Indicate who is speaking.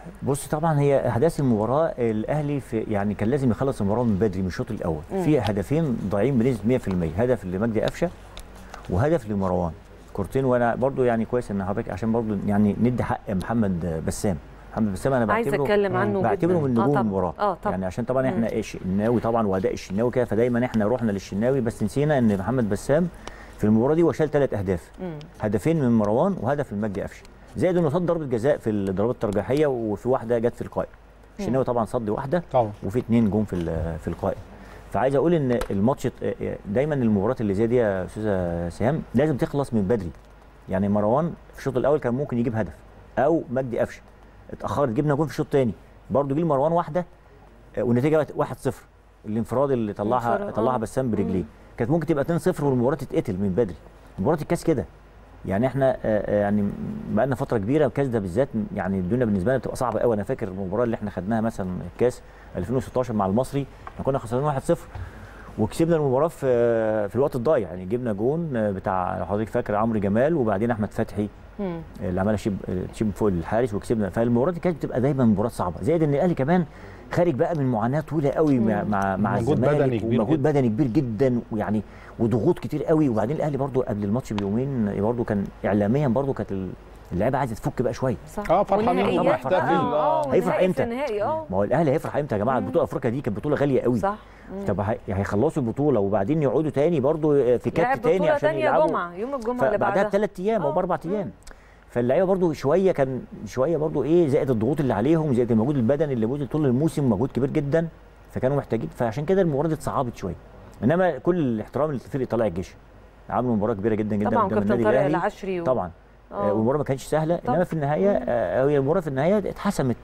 Speaker 1: بص طبعا هي احداث المباراه الاهلي في يعني كان لازم يخلص المباراه من بدري من الشوط الاول في هدفين ضايعين بنسبه 100% هدف لمجدي قفشه وهدف لمروان كورتين وانا برضو يعني كويس ان حضرتك عشان برضو يعني ندي حق محمد بسام محمد بسام انا
Speaker 2: عايزة
Speaker 1: بعتبره
Speaker 2: أتكلم عنه
Speaker 1: بعتبره
Speaker 2: جداً.
Speaker 1: من
Speaker 2: آه
Speaker 1: نجوم
Speaker 2: طبعاً.
Speaker 1: المباراه
Speaker 2: آه طبعاً.
Speaker 1: يعني عشان طبعا احنا الشناوي طبعا واداء الشناوي كده فدايما احنا رحنا للشناوي بس نسينا ان محمد بسام في المباراه دي هو شال ثلاث اهداف هدفين من مروان وهدف من مجدي قفشه زائد انه صد ضربه جزاء في الضربات الترجيحيه وفي واحده جت في القائم الشناوي طبعا صد واحده
Speaker 3: طبعا
Speaker 1: وفي اثنين جون في ال- في القائم فعايز اقول ان الماتش دايما المباريات اللي زي دي يا استاذه سهام لازم تخلص من بدري يعني مروان في الشوط الاول كان ممكن يجيب هدف او مجدي قفشه اتاخرت جبنا جون في الشوط الثاني برضه جه مروان واحده آه، والنتيجه بقت 1-0 الانفراد اللي طلعها
Speaker 2: انفراد،
Speaker 1: طلعها
Speaker 2: آه.
Speaker 1: بسام برجليه كانت ممكن تبقى 2-0 والمباراه تتقتل من بدري مباراه الكاس كده يعني احنا آه، آه، يعني بقى لنا فتره كبيره الكاس ده بالذات يعني الدنيا بالنسبه لنا بتبقى صعبه قوي انا فاكر المباراه اللي احنا خدناها مثلا الكاس 2016 مع المصري احنا كنا خسرانين 1-0 وكسبنا المباراه في في الوقت الضايع يعني جبنا جون بتاع لو حضرتك فاكر عمرو جمال وبعدين احمد فتحي
Speaker 2: مم.
Speaker 1: اللي عملها شيب شيب فوق الحارس وكسبنا فالمباراه دي كانت بتبقى دايما مباراه صعبه زائد ان الاهلي كمان خارج بقى من معاناه طويله قوي مع مع, مع
Speaker 3: مجهود بدني
Speaker 1: الزمالك
Speaker 3: كبير
Speaker 1: ومجهود
Speaker 3: جدا.
Speaker 1: بدني كبير جدا ويعني وضغوط كتير قوي وبعدين الاهلي برضو قبل الماتش بيومين برضو كان اعلاميا برضو كانت اللعيبه عايزه تفك بقى شويه
Speaker 2: صح
Speaker 3: اه فرحانين
Speaker 2: والنهائيات
Speaker 1: طبعاً
Speaker 2: بقى،
Speaker 1: فرحانين.
Speaker 2: اه
Speaker 1: هيفرح
Speaker 2: والنهائي
Speaker 1: إمتى؟
Speaker 2: في النهائي اه
Speaker 1: ما هو الاهلي هيفرح امتى يا جماعه البطوله الافريقيه دي كانت بطوله غاليه قوي
Speaker 2: صح
Speaker 1: طب هي- هيخلصوا البطوله وبعدين يقعدوا تاني برضو في
Speaker 2: لعب
Speaker 1: كات تاني
Speaker 2: بطولة
Speaker 1: عشان
Speaker 2: تانية
Speaker 1: يلعبوا
Speaker 2: جمعة يوم الجمعة اللي
Speaker 1: بعدها
Speaker 2: بعدها
Speaker 1: بثلاث ايام او
Speaker 2: آه.
Speaker 1: باربع ايام فاللعيبه برضو شويه كان شويه برضو ايه زائد الضغوط اللي عليهم زائد المجهود البدني اللي بذل طول الموسم مجهود كبير جدا فكانوا محتاجين فعشان كده المباراه دي اتصعبت شويه انما كل الاحترام لفرقه طلائع الجيش عملوا مباراه كبيره جدا جدا
Speaker 2: طبعا
Speaker 1: قدام
Speaker 2: كابتن
Speaker 1: النادي
Speaker 2: طارق
Speaker 1: الاهلي
Speaker 2: العشري و...
Speaker 1: طبعا
Speaker 2: آه.
Speaker 1: آه. والمباراه ما كانتش سهله
Speaker 2: طبعاً.
Speaker 1: انما في النهايه آه، هي المباراه في النهايه اتحسمت